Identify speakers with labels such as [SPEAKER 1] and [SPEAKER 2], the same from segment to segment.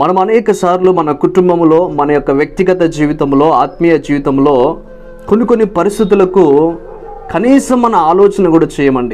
[SPEAKER 1] మనం అనేక సార్లు మన కుటుంబంలో మన యొక్క వ్యక్తిగత జీవితంలో ఆత్మీయ జీవితంలో కొన్ని కొన్ని పరిస్థితులకు కనీసం మన ఆలోచన కూడా చేయమండి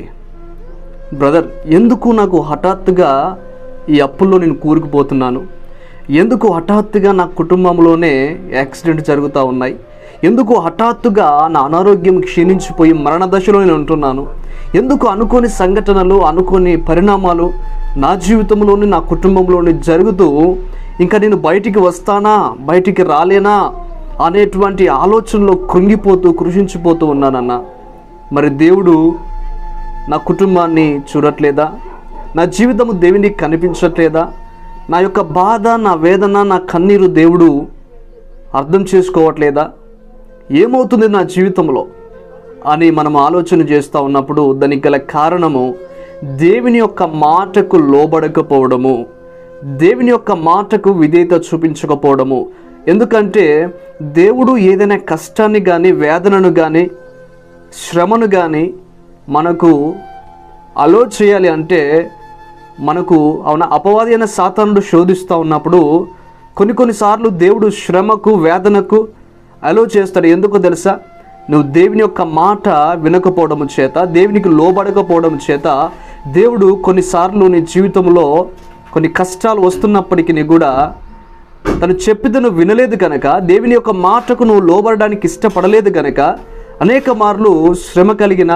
[SPEAKER 1] బ్రదర్ ఎందుకు నాకు హఠాత్తుగా ఈ అప్పుల్లో నేను కూరుకుపోతున్నాను ఎందుకు హఠాత్తుగా నా కుటుంబంలోనే యాక్సిడెంట్ జరుగుతూ ఉన్నాయి ఎందుకు హఠాత్తుగా నా అనారోగ్యం క్షీణించిపోయి మరణ దశలో నేను ఉంటున్నాను ఎందుకు అనుకోని సంఘటనలు అనుకోని పరిణామాలు నా జీవితంలోని నా కుటుంబంలోని జరుగుతూ ఇంకా నేను బయటికి వస్తానా బయటికి రాలేనా అనేటువంటి ఆలోచనలో కృంగిపోతూ కృషించిపోతూ ఉన్నానన్న మరి దేవుడు నా కుటుంబాన్ని చూడట్లేదా నా జీవితము దేవునికి కనిపించట్లేదా నా యొక్క బాధ నా వేదన నా కన్నీరు దేవుడు అర్థం చేసుకోవట్లేదా ఏమవుతుంది నా జీవితంలో అని మనం ఆలోచన చేస్తూ ఉన్నప్పుడు దానికి గల కారణము దేవుని యొక్క మాటకు లోబడకపోవడము దేవుని యొక్క మాటకు విధేయత చూపించకపోవడము ఎందుకంటే దేవుడు ఏదైనా కష్టాన్ని కానీ వేదనను కానీ శ్రమను కానీ మనకు అలో చేయాలి అంటే మనకు అవున అపవాది అయిన సాతానుడు శోధిస్తూ ఉన్నప్పుడు కొన్ని కొన్నిసార్లు దేవుడు శ్రమకు వేదనకు అలో చేస్తాడు ఎందుకో తెలుసా నువ్వు దేవుని యొక్క మాట వినకపోవడం చేత దేవునికి లోబడకపోవడం చేత దేవుడు కొన్నిసార్లు నీ జీవితంలో కొన్ని కష్టాలు వస్తున్నప్పటికీ కూడా తను చెప్పితే నువ్వు వినలేదు కనుక దేవుని యొక్క మాటకు నువ్వు లోబడడానికి ఇష్టపడలేదు కనుక అనేక మార్లు శ్రమ కలిగిన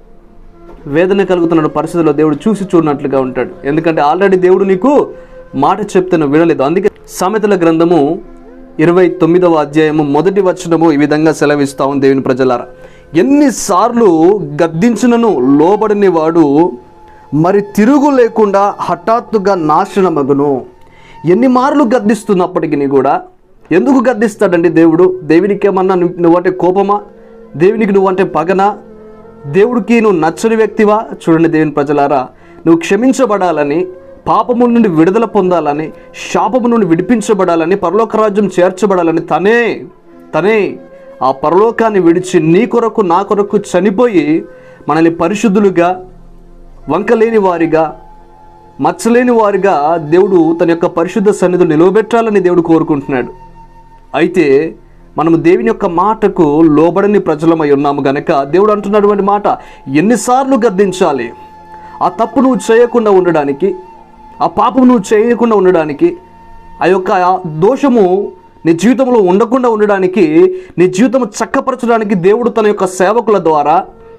[SPEAKER 1] వేదన కలుగుతున్న పరిస్థితుల్లో దేవుడు చూసి చూడనట్లుగా ఉంటాడు ఎందుకంటే ఆల్రెడీ దేవుడు నీకు మాట చెప్తే నువ్వు వినలేదు అందుకే సామెతల గ్రంథము ఇరవై తొమ్మిదవ అధ్యాయము మొదటి వచనము ఈ విధంగా సెలవిస్తా ఉంది దేవుని ప్రజలారా ఎన్నిసార్లు గద్దించినను లోబడిన వాడు మరి తిరుగు లేకుండా హఠాత్తుగా నాశనమగును ఎన్ని మార్లు గద్దిస్తున్నప్పటికీ కూడా ఎందుకు గద్దిస్తాడండి దేవుడు దేవునికి ఏమన్నా నువ్వు- నువ్వంటే కోపమా దేవునికి నువ్వంటే పగనా దేవుడికి నువ్వు నచ్చని వ్యక్తివా చూడండి దేవుని ప్రజలారా నువ్వు క్షమించబడాలని పాపము నుండి విడుదల పొందాలని శాపము నుండి విడిపించబడాలని పరలోక రాజ్యం చేర్చబడాలని తనే తనే ఆ పరలోకాన్ని విడిచి నీ కొరకు నా కొరకు చనిపోయి మనల్ని పరిశుద్ధులుగా వంకలేని వారిగా మచ్చలేని వారిగా దేవుడు తన యొక్క పరిశుద్ధ సన్నిధులు నిలవబెట్టాలని దేవుడు కోరుకుంటున్నాడు అయితే మనము దేవుని యొక్క మాటకు లోబడని ప్రజలమై ఉన్నాము గనక దేవుడు అంటున్నటువంటి మాట ఎన్నిసార్లు గద్దించాలి ఆ తప్పు నువ్వు చేయకుండా ఉండడానికి ఆ పాపం నువ్వు చేయకుండా ఉండడానికి ఆ యొక్క దోషము నీ జీవితంలో ఉండకుండా ఉండడానికి నీ జీవితం చక్కపరచడానికి దేవుడు తన యొక్క సేవకుల ద్వారా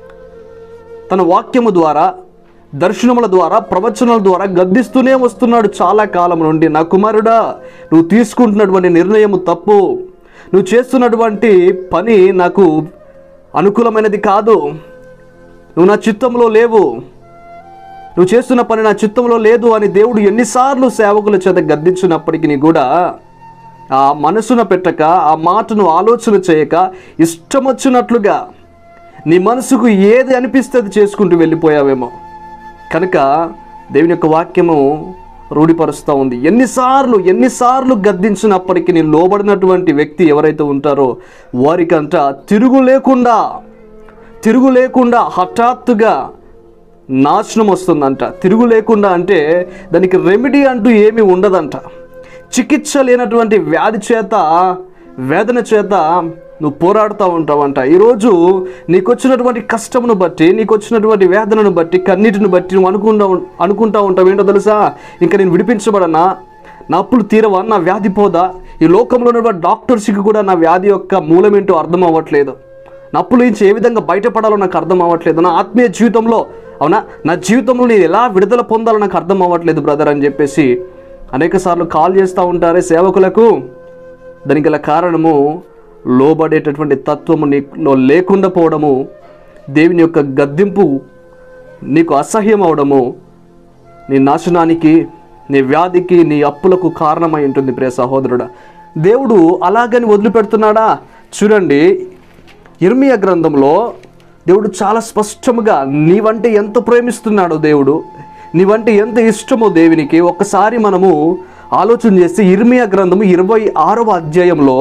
[SPEAKER 1] తన వాక్యము ద్వారా దర్శనముల ద్వారా ప్రవచనాల ద్వారా గద్దిస్తూనే వస్తున్నాడు చాలా కాలం నుండి నా కుమారుడా నువ్వు తీసుకుంటున్నటువంటి నిర్ణయము తప్పు నువ్వు చేస్తున్నటువంటి పని నాకు అనుకూలమైనది కాదు నువ్వు నా చిత్తంలో లేవు నువ్వు చేస్తున్న పని నా చిత్తంలో లేదు అని దేవుడు ఎన్నిసార్లు సేవకుల చేత గద్దించినప్పటికీ కూడా ఆ మనసున పెట్టక ఆ మాటను ఆలోచన చేయక ఇష్టం వచ్చినట్లుగా నీ మనసుకు ఏది అనిపిస్తే అది చేసుకుంటూ వెళ్ళిపోయావేమో కనుక దేవుని యొక్క వాక్యము రూఢిపరుస్తూ ఉంది ఎన్నిసార్లు ఎన్నిసార్లు గద్దించినప్పటికీ నీ లోబడినటువంటి వ్యక్తి ఎవరైతే ఉంటారో వారికంట తిరుగు లేకుండా తిరుగు లేకుండా హఠాత్తుగా నాశనం వస్తుందంట తిరుగు లేకుండా అంటే దానికి రెమెడీ అంటూ ఏమీ ఉండదంట చికిత్స లేనటువంటి వ్యాధి చేత వేదన చేత నువ్వు పోరాడుతూ ఉంటావంట ఈరోజు నీకు వచ్చినటువంటి కష్టమును బట్టి నీకు వచ్చినటువంటి వేదనను బట్టి కన్నీటిని బట్టి నువ్వు అనుకుంటా ఉం- అనుకుంటా ఉంటావు ఏంటో తెలుసా ఇంకా నేను విడిపించబడనా నా అప్పులు తీరవా నా వ్యాధి పోదా ఈ లోకంలో ఉన్నటువంటి డాక్టర్స్కి కూడా నా వ్యాధి యొక్క మూలమేంటో అర్థం అవ్వట్లేదు నా అప్పుల నుంచి ఏ విధంగా బయటపడాలో నాకు అర్థం అవ్వట్లేదు నా ఆత్మీయ జీవితంలో అవునా నా జీవితంలో నేను ఎలా విడుదల పొందాలో నాకు అర్థం అవ్వట్లేదు బ్రదర్ అని చెప్పేసి అనేక సార్లు కాల్ చేస్తూ ఉంటారే సేవకులకు దానికి గల కారణము లోబడేటటువంటి తత్వము నీలో లేకుండా పోవడము దేవుని యొక్క గద్దింపు నీకు అసహ్యం అవడము నీ నాశనానికి నీ వ్యాధికి నీ అప్పులకు కారణమై ఉంటుంది ప్రియ సహోదరుడా దేవుడు అలాగని వదిలిపెడుతున్నాడా చూడండి ఇర్మియా గ్రంథంలో దేవుడు చాలా స్పష్టముగా నీవంటే ఎంత ప్రేమిస్తున్నాడో దేవుడు నీవంటే ఎంత ఇష్టమో దేవునికి ఒక్కసారి మనము ఆలోచన చేస్తే ఇర్మియా గ్రంథము ఇరవై ఆరవ అధ్యాయంలో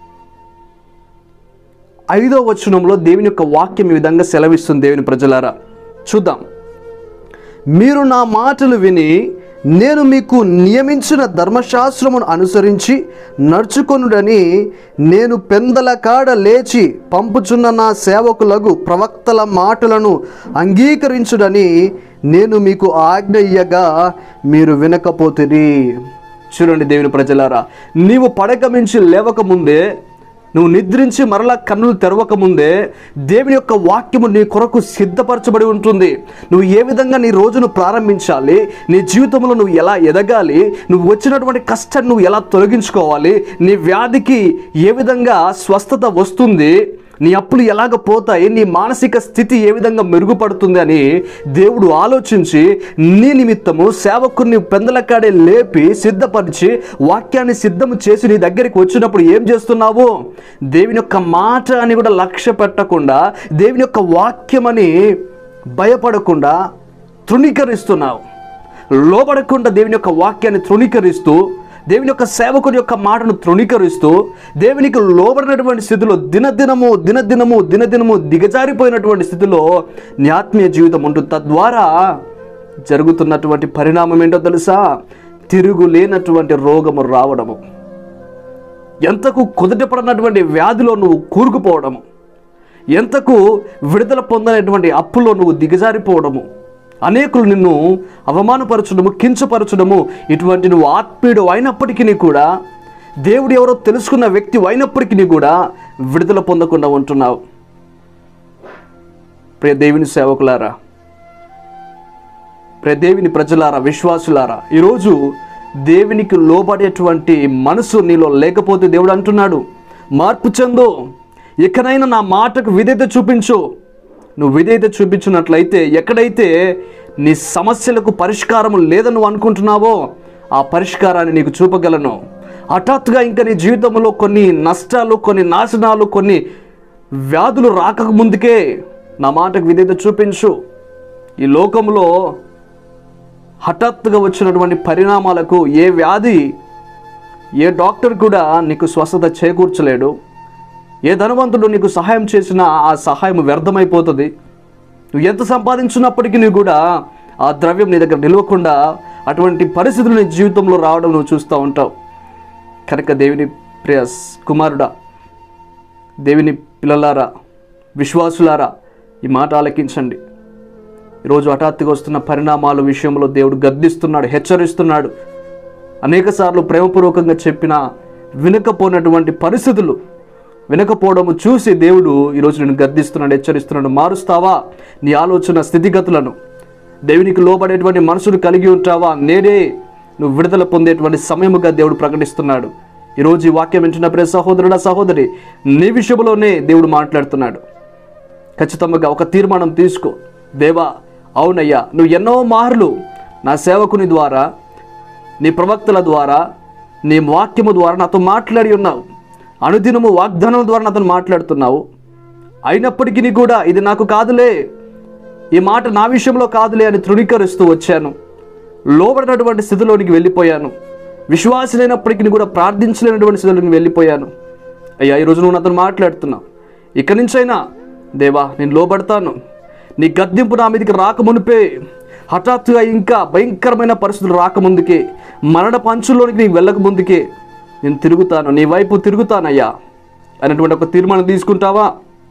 [SPEAKER 1] ఐదో వచనంలో దేవుని యొక్క వాక్యం ఈ విధంగా సెలవిస్తుంది దేవుని ప్రజలారా చూద్దాం మీరు నా మాటలు విని నేను మీకు నియమించిన ధర్మశాస్త్రమును అనుసరించి నడుచుకొనుడని నేను పెందల కాడ లేచి పంపుచున్న నా సేవకులకు ప్రవక్తల మాటలను అంగీకరించుడని నేను మీకు ఆజ్ఞ ఇయ్యగా మీరు వినకపోతిరి చూడండి దేవుని ప్రజలారా నీవు పడక మించి లేవక ముందే నువ్వు నిద్రించి మరలా కన్నులు తెరవక ముందే దేవుని యొక్క వాక్యము నీ కొరకు సిద్ధపరచబడి ఉంటుంది నువ్వు ఏ విధంగా నీ రోజును ప్రారంభించాలి నీ జీవితంలో నువ్వు ఎలా ఎదగాలి నువ్వు వచ్చినటువంటి కష్టాన్ని నువ్వు ఎలా తొలగించుకోవాలి నీ వ్యాధికి ఏ విధంగా స్వస్థత వస్తుంది నీ అప్పులు ఎలాగ పోతాయి నీ మానసిక స్థితి ఏ విధంగా మెరుగుపడుతుంది అని దేవుడు ఆలోచించి నీ నిమిత్తము సేవకుని పెందలకాడే లేపి సిద్ధపరిచి వాక్యాన్ని సిద్ధము చేసి నీ దగ్గరికి వచ్చినప్పుడు ఏం చేస్తున్నావు దేవుని యొక్క మాట అని కూడా లక్ష్య పెట్టకుండా దేవుని యొక్క వాక్యమని భయపడకుండా తృణీకరిస్తున్నావు లోబడకుండా దేవుని యొక్క వాక్యాన్ని తృణీకరిస్తూ దేవుని యొక్క సేవకుని యొక్క మాటను తృణీకరిస్తూ దేవునికి లోబడినటువంటి స్థితిలో దినదినము దినదినము దినదినము దిగజారిపోయినటువంటి స్థితిలో నీ ఆత్మీయ జీవితం ఉంటుంది తద్వారా జరుగుతున్నటువంటి పరిణామం ఏంటో తెలుసా తిరుగులేనటువంటి రోగము రావడము ఎంతకు కుదటపడినటువంటి వ్యాధిలో నువ్వు కూరుకుపోవడము ఎంతకు విడుదల పొందనటువంటి అప్పులో నువ్వు దిగజారిపోవడము అనేకులు నిన్ను అవమానపరచడము కించపరచడము ఇటువంటి నువ్వు ఆత్మీయుడు అయినప్పటికీ కూడా దేవుడు ఎవరో తెలుసుకున్న వ్యక్తి అయినప్పటికీ కూడా విడుదల పొందకుండా ఉంటున్నావు ప్రియ దేవుని సేవకులారా ప్రియ దేవుని ప్రజలారా విశ్వాసులారా ఈరోజు దేవునికి లోబడేటువంటి మనసు నీలో లేకపోతే దేవుడు అంటున్నాడు మార్పు చెందు ఇకనైనా నా మాటకు విధేయత చూపించు నువ్వు విధేయత చూపించినట్లయితే ఎక్కడైతే నీ సమస్యలకు పరిష్కారం లేదని నువ్వు అనుకుంటున్నావో ఆ పరిష్కారాన్ని నీకు చూపగలను హఠాత్తుగా ఇంకా నీ జీవితంలో కొన్ని నష్టాలు కొన్ని నాశనాలు కొన్ని వ్యాధులు రాకకు ముందుకే నా మాటకు విధేయత చూపించు ఈ లోకంలో హఠాత్తుగా వచ్చినటువంటి పరిణామాలకు ఏ వ్యాధి ఏ డాక్టర్ కూడా నీకు స్వస్థత చేకూర్చలేడు ఏ ధనవంతుడు నీకు సహాయం చేసినా ఆ సహాయం వ్యర్థమైపోతుంది నువ్వు ఎంత సంపాదించినప్పటికీ నువ్వు కూడా ఆ ద్రవ్యం నీ దగ్గర నిలవకుండా అటువంటి పరిస్థితులు నీ జీవితంలో రావడం నువ్వు చూస్తూ ఉంటావు కనుక దేవుని ప్రియ కుమారుడా దేవుని పిల్లలారా విశ్వాసులారా ఈ మాట ఆలకించండి ఈరోజు హఠాత్తుగా వస్తున్న పరిణామాల విషయంలో దేవుడు గద్దిస్తున్నాడు హెచ్చరిస్తున్నాడు అనేకసార్లు ప్రేమపూర్వకంగా చెప్పిన వినకపోయినటువంటి పరిస్థితులు వినకపోవడము చూసి దేవుడు ఈరోజు నేను గద్దిస్తున్నాడు హెచ్చరిస్తున్నాడు మారుస్తావా నీ ఆలోచన స్థితిగతులను దేవునికి లోబడేటువంటి మనసును కలిగి ఉంటావా నేనే నువ్వు విడుదల పొందేటువంటి సమయముగా దేవుడు ప్రకటిస్తున్నాడు ఈరోజు ఈ వాక్యం వింటున్న ప్రియ సహోదరుడా సహోదరి నీ విషయంలోనే దేవుడు మాట్లాడుతున్నాడు ఖచ్చితంగా ఒక తీర్మానం తీసుకో దేవా అవునయ్యా నువ్వు ఎన్నో మార్లు నా సేవకుని ద్వారా నీ ప్రవక్తల ద్వారా నీ వాక్యము ద్వారా నాతో మాట్లాడి ఉన్నావు అనుదినము వాగ్దానం ద్వారా నాతో మాట్లాడుతున్నావు అయినప్పటికీ కూడా ఇది నాకు కాదులే ఈ మాట నా విషయంలో కాదులే అని తృణీకరిస్తూ వచ్చాను లోబడినటువంటి స్థితిలోనికి వెళ్ళిపోయాను విశ్వాసమైనప్పటికీ కూడా ప్రార్థించలేనటువంటి స్థితిలోకి వెళ్ళిపోయాను అయ్యా ఈరోజు నువ్వు నాతో మాట్లాడుతున్నావు ఇక్కడి నుంచైనా దేవా నేను లోబడతాను నీ గద్దెంపు నా మీదకి రాకమునిపే హఠాత్తుగా ఇంకా భయంకరమైన పరిస్థితులు రాకముందుకే మరణ పంచుల్లోనికి నీకు వెళ్ళక ముందుకే నేను తిరుగుతాను నీ వైపు తిరుగుతానయ్యా అనేటువంటి ఒక తీర్మానం తీసుకుంటావా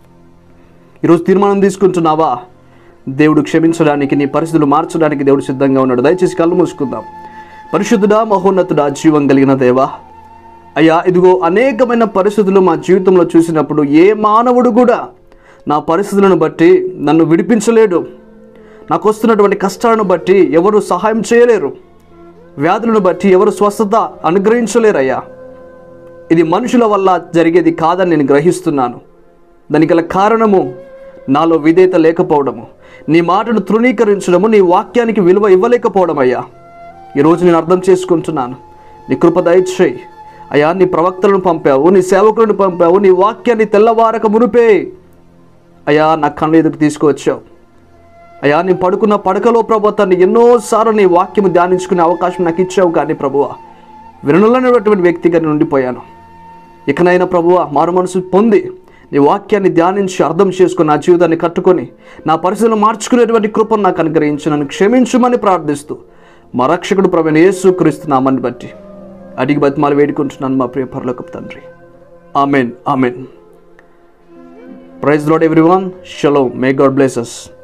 [SPEAKER 1] ఈరోజు తీర్మానం తీసుకుంటున్నావా దేవుడు క్షమించడానికి నీ పరిస్థితులు మార్చడానికి దేవుడు సిద్ధంగా ఉన్నాడు దయచేసి కళ్ళు మూసుకుందాం పరిశుద్ధుడా మహోన్నతుడా జీవం కలిగిన దేవా అయ్యా ఇదిగో అనేకమైన పరిస్థితులు మా జీవితంలో చూసినప్పుడు ఏ మానవుడు కూడా నా పరిస్థితులను బట్టి నన్ను విడిపించలేడు నాకు వస్తున్నటువంటి కష్టాలను బట్టి ఎవరు సహాయం చేయలేరు వ్యాధులను బట్టి ఎవరు స్వస్థత అనుగ్రహించలేరయ్యా ఇది మనుషుల వల్ల జరిగేది కాదని నేను గ్రహిస్తున్నాను దానికి గల కారణము నాలో విధేయత లేకపోవడము నీ మాటను తృణీకరించడము నీ వాక్యానికి విలువ ఇవ్వలేకపోవడం అయ్యా ఈరోజు నేను అర్థం చేసుకుంటున్నాను నీ కృప దయచేయి అయ్యా నీ ప్రవక్తలను పంపావు నీ సేవకులను పంపావు నీ వాక్యాన్ని తెల్లవారక మునిపే అయ్యా నా కళ్ళు ఎదుగు తీసుకువచ్చావు అయ్యా నీ పడుకున్న పడకలో ప్రభు తను ఎన్నోసార్లు నీ వాక్యము ధ్యానించుకునే అవకాశం నాకు ఇచ్చావు కానీ ప్రభువ వినలేనటువంటి వ్యక్తిగా నేను ఉండిపోయాను ఇకనైనా ప్రభువ మారు మనసు పొంది నీ వాక్యాన్ని ధ్యానించి అర్థం చేసుకుని నా జీవితాన్ని కట్టుకొని నా పరిస్థితులను మార్చుకునేటువంటి కృపను నాకు అనుగ్రహించి నన్ను క్షమించమని ప్రార్థిస్తూ మా రక్షకుడు ప్రవీణ యేసు క్రీస్తు నామాన్ని బట్టి అడిగి బతిమాలు వేడుకుంటున్నాను మా ప్రియ పరలోకపు తండ్రి amen amen praise Lord everyone shalom may God blesses